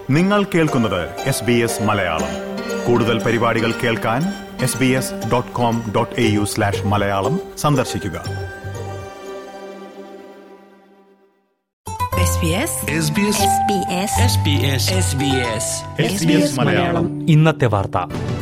നിങ്ങൾ കേൾക്കുന്നത് S B S Malayalam കൂടുതൽ പരിപാടികൾ കേൾക്കാൻ S B S dot com dot A U slash Malayalam സന്ദർശിക്കുക SBS SBS SBS SBS SBS SBS Malayalam ഇന്നത്തെ വാർത്ത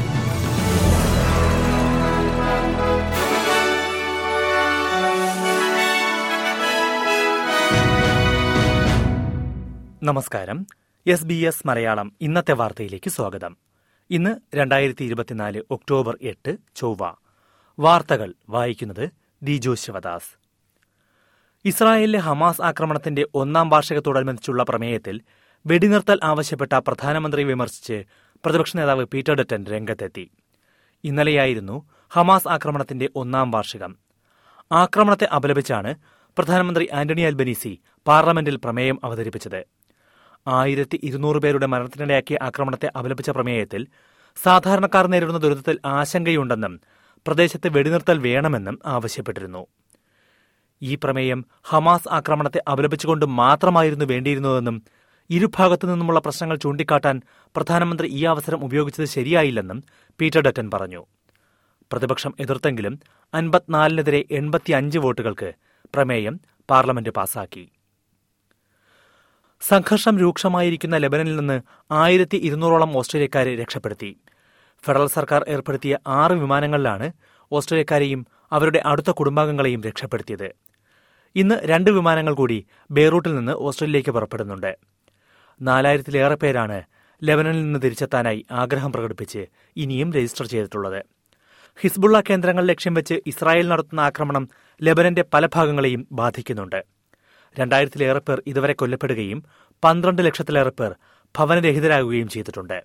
നമസ്കാരം എസ് ബി എസ് മലയാളം ഇന്നത്തെ വാർത്തയിലേക്ക് സ്വാഗതം ഇന്ന് രണ്ടായിരത്തി ഇരുപത്തിനാല് ഒക്ടോബർ എട്ട് ചൊവ്വ വാർത്തകൾ വായിക്കുന്നത് ദിജോ ശിവദാസ് ഇസ്രായേലിലെ ഹമാസ് ആക്രമണത്തിന്റെ ഒന്നാം വാർഷികത്തോടനുബന്ധിച്ചുള്ള പ്രമേയത്തിൽ വെടിനിർത്തൽ ആവശ്യപ്പെട്ട പ്രധാനമന്ത്രി വിമർശിച്ച് പ്രതിപക്ഷ നേതാവ് പീറ്റർ ഡറ്റൻ രംഗത്തെത്തി ഇന്നലെയായിരുന്നു ഹമാസ് ആക്രമണത്തിന്റെ ഒന്നാം വാർഷികം ആക്രമണത്തെ അപലപിച്ചാണ് പ്രധാനമന്ത്രി ആന്റണി അൽബനീസി പാർലമെന്റിൽ പ്രമേയം അവതരിപ്പിച്ചത് ആയിരത്തി ഇരുന്നൂറ് പേരുടെ മരണത്തിനിടയാക്കിയ ആക്രമണത്തെ അപലപിച്ച പ്രമേയത്തിൽ സാധാരണക്കാർ നേരിടുന്ന ദുരിതത്തിൽ ആശങ്കയുണ്ടെന്നും പ്രദേശത്ത് വെടിനിർത്തൽ വേണമെന്നും ആവശ്യപ്പെട്ടിരുന്നു ഈ പ്രമേയം ഹമാസ് ആക്രമണത്തെ അപലപിച്ചുകൊണ്ട് മാത്രമായിരുന്നു വേണ്ടിയിരുന്നതെന്നും ഇരുഭാഗത്തു നിന്നുമുള്ള പ്രശ്നങ്ങൾ ചൂണ്ടിക്കാട്ടാൻ പ്രധാനമന്ത്രി ഈ അവസരം ഉപയോഗിച്ചത് ശരിയായില്ലെന്നും പീറ്റർ ഡറ്റൻ പറഞ്ഞു പ്രതിപക്ഷം എതിർത്തെങ്കിലും അൻപത്തിനാലിനെതിരെ എൺപത്തിയഞ്ച് വോട്ടുകൾക്ക് പ്രമേയം പാർലമെന്റ് പാസാക്കി സംഘർഷം രൂക്ഷമായിരിക്കുന്ന ലെബനനിൽ നിന്ന് ആയിരത്തി ഇരുന്നൂറോളം ഓസ്ട്രേലിയക്കാരെ രക്ഷപ്പെടുത്തി ഫെഡറൽ സർക്കാർ ഏർപ്പെടുത്തിയ ആറ് വിമാനങ്ങളിലാണ് ഓസ്ട്രേലിയക്കാരെയും അവരുടെ അടുത്ത കുടുംബാംഗങ്ങളെയും രക്ഷപ്പെടുത്തിയത് ഇന്ന് രണ്ട് വിമാനങ്ങൾ കൂടി ബെയ്റൂട്ടിൽ നിന്ന് ഓസ്ട്രേലിയയിലേക്ക് പുറപ്പെടുന്നുണ്ട് നാലായിരത്തിലേറെ പേരാണ് ലെബനനിൽ നിന്ന് തിരിച്ചെത്താനായി ആഗ്രഹം പ്രകടിപ്പിച്ച് ഇനിയും രജിസ്റ്റർ ചെയ്തിട്ടുള്ളത് ഹിസ്ബുള്ള കേന്ദ്രങ്ങൾ ലക്ഷ്യം വെച്ച് ഇസ്രായേൽ നടത്തുന്ന ആക്രമണം ലെബനന്റെ പല ഭാഗങ്ങളെയും ബാധിക്കുന്നുണ്ട് രണ്ടായിരത്തിലേറെ പേർ ഇതുവരെ കൊല്ലപ്പെടുകയും പന്ത്രണ്ട് ലക്ഷത്തിലേറെ പേർ ഭവനരഹിതരാകുകയും ചെയ്തിട്ടുണ്ട്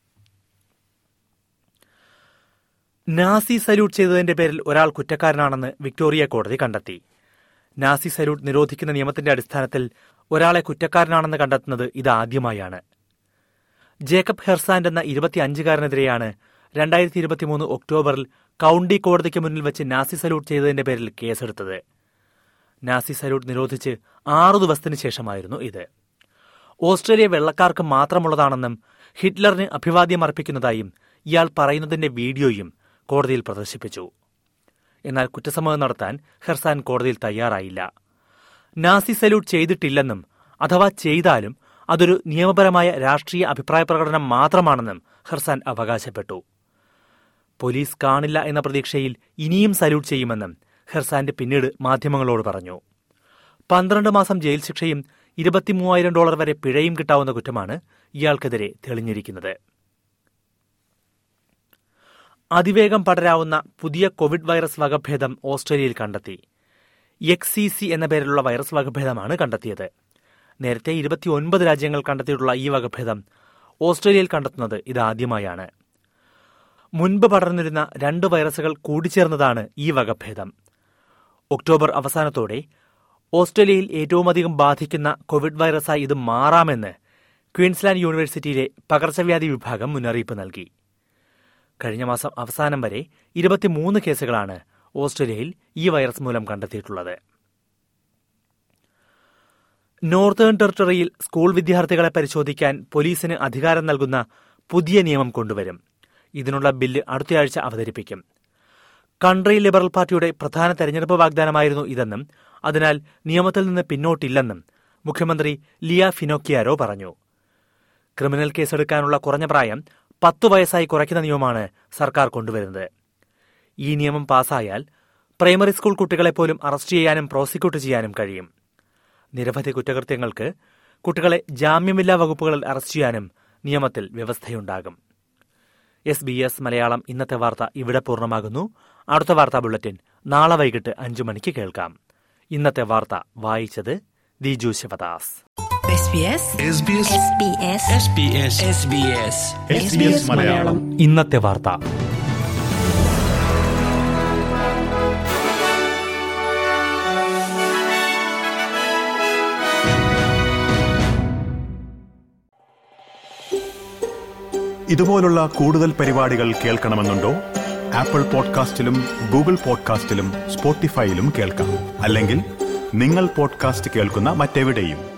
നാസി സല്യൂട്ട് ചെയ്തതിന്റെ പേരിൽ ഒരാൾ കുറ്റക്കാരനാണെന്ന് വിക്ടോറിയ കോടതി കണ്ടെത്തി നാസി സല്യൂട്ട് നിരോധിക്കുന്ന നിയമത്തിന്റെ അടിസ്ഥാനത്തിൽ ഒരാളെ കുറ്റക്കാരനാണെന്ന് കണ്ടെത്തുന്നത് ഇതാദ്യമായാണ് ജേക്കബ് ഹെർസാൻഡ് എന്ന ഇരുപത്തിയഞ്ചുകാരനെതിരെയാണ് രണ്ടായിരത്തി ഇരുപത്തിമൂന്ന് ഒക്ടോബറിൽ കൌണ്ടി കോടതിക്ക് മുന്നിൽ വെച്ച് നാസി സല്യൂട്ട് ചെയ്തതിന്റെ പേരിൽ കേസെടുത്തത് നാസി സല്യൂട്ട് നിരോധിച്ച് ആറു ദിവസത്തിന് ശേഷമായിരുന്നു ഇത് ഓസ്ട്രേലിയ വെള്ളക്കാർക്ക് മാത്രമുള്ളതാണെന്നും ഹിറ്റ്ലറിന് അഭിവാദ്യം അർപ്പിക്കുന്നതായും ഇയാൾ പറയുന്നതിന്റെ വീഡിയോയും കോടതിയിൽ പ്രദർശിപ്പിച്ചു എന്നാൽ കുറ്റസമ്മതം നടത്താൻ ഹെർസാൻ കോടതിയിൽ തയ്യാറായില്ല നാസി സല്യൂട്ട് ചെയ്തിട്ടില്ലെന്നും അഥവാ ചെയ്താലും അതൊരു നിയമപരമായ രാഷ്ട്രീയ അഭിപ്രായ പ്രകടനം മാത്രമാണെന്നും ഹെർസാൻ അവകാശപ്പെട്ടു പോലീസ് കാണില്ല എന്ന പ്രതീക്ഷയിൽ ഇനിയും സല്യൂട്ട് ചെയ്യുമെന്നും ഹെർസാന്റെ പിന്നീട് മാധ്യമങ്ങളോട് പറഞ്ഞു പന്ത്രണ്ട് മാസം ജയിൽ ശിക്ഷയും ഇരുപത്തിമൂവായിരം ഡോളർ വരെ പിഴയും കിട്ടാവുന്ന കുറ്റമാണ് ഇയാൾക്കെതിരെ തെളിഞ്ഞിരിക്കുന്നത് അതിവേഗം പടരാവുന്ന പുതിയ കോവിഡ് വൈറസ് വകഭേദം ഓസ്ട്രേലിയയിൽ കണ്ടെത്തി എക്സ് സി സി എന്ന പേരിലുള്ള വൈറസ് വകഭേദമാണ് കണ്ടെത്തിയത് നേരത്തെ ഇരുപത്തിയൊൻപത് രാജ്യങ്ങൾ കണ്ടെത്തിയിട്ടുള്ള ഈ വകഭേദം ഓസ്ട്രേലിയയിൽ കണ്ടെത്തുന്നത് ഇതാദ്യമായാണ് മുൻപ് പടർന്നിരുന്ന രണ്ട് വൈറസുകൾ കൂടിച്ചേർന്നതാണ് ഈ വകഭേദം ഒക്ടോബർ അവസാനത്തോടെ ഓസ്ട്രേലിയയിൽ ഏറ്റവുമധികം ബാധിക്കുന്ന കോവിഡ് വൈറസായി ഇത് മാറാമെന്ന് ക്വീൻസ്ലാൻഡ് യൂണിവേഴ്സിറ്റിയിലെ പകർച്ചവ്യാധി വിഭാഗം മുന്നറിയിപ്പ് നൽകി കഴിഞ്ഞ മാസം അവസാനം വരെ ഇരുപത്തിമൂന്ന് കേസുകളാണ് ഓസ്ട്രേലിയയിൽ ഈ വൈറസ് മൂലം കണ്ടെത്തിയിട്ടുള്ളത് നോർത്തേൺ ടെറിട്ടറിയിൽ സ്കൂൾ വിദ്യാർത്ഥികളെ പരിശോധിക്കാൻ പോലീസിന് അധികാരം നൽകുന്ന പുതിയ നിയമം കൊണ്ടുവരും ഇതിനുള്ള ബില്ല് അടുത്തയാഴ്ച അവതരിപ്പിക്കും കൺട്രി ലിബറൽ പാർട്ടിയുടെ പ്രധാന തെരഞ്ഞെടുപ്പ് വാഗ്ദാനമായിരുന്നു ഇതെന്നും അതിനാൽ നിയമത്തിൽ നിന്ന് പിന്നോട്ടില്ലെന്നും മുഖ്യമന്ത്രി ലിയ ഫിനോക്കിയാരോ പറഞ്ഞു ക്രിമിനൽ കേസെടുക്കാനുള്ള കുറഞ്ഞ പ്രായം പത്ത് വയസ്സായി കുറയ്ക്കുന്ന നിയമമാണ് സർക്കാർ കൊണ്ടുവരുന്നത് ഈ നിയമം പാസായാൽ പ്രൈമറി സ്കൂൾ കുട്ടികളെ പോലും അറസ്റ്റ് ചെയ്യാനും പ്രോസിക്യൂട്ട് ചെയ്യാനും കഴിയും നിരവധി കുറ്റകൃത്യങ്ങൾക്ക് കുട്ടികളെ ജാമ്യമില്ലാ വകുപ്പുകളിൽ അറസ്റ്റ് ചെയ്യാനും നിയമത്തിൽ വ്യവസ്ഥയുണ്ടാകും എസ് ബി എസ് മലയാളം ഇന്നത്തെ വാർത്ത ഇവിടെ പൂർണ്ണമാകുന്നു അടുത്ത വാർത്താ ബുള്ളറ്റിൻ നാളെ വൈകിട്ട് അഞ്ചു മണിക്ക് കേൾക്കാം ഇന്നത്തെ വാർത്ത വായിച്ചത് Diju Sivadas SBS SBS SBS SBS SBS SBS Malayalam ഇന്നത്തെ വാർത്ത ഇതുപോലുള്ള കൂടുതൽ പരിപാടികൾ കേൾക്കണമെന്നുണ്ടോ ആപ്പിൾ പോഡ്കാസ്റ്റിലും ഗൂഗിൾ പോഡ്കാസ്റ്റിലും സ്പോട്ടിഫൈയിലും കേൾക്കാം അല്ലെങ്കിൽ നിങ്ങൾ പോഡ്കാസ്റ്റ് കേൾക്കുന്ന മറ്റെവിടെയും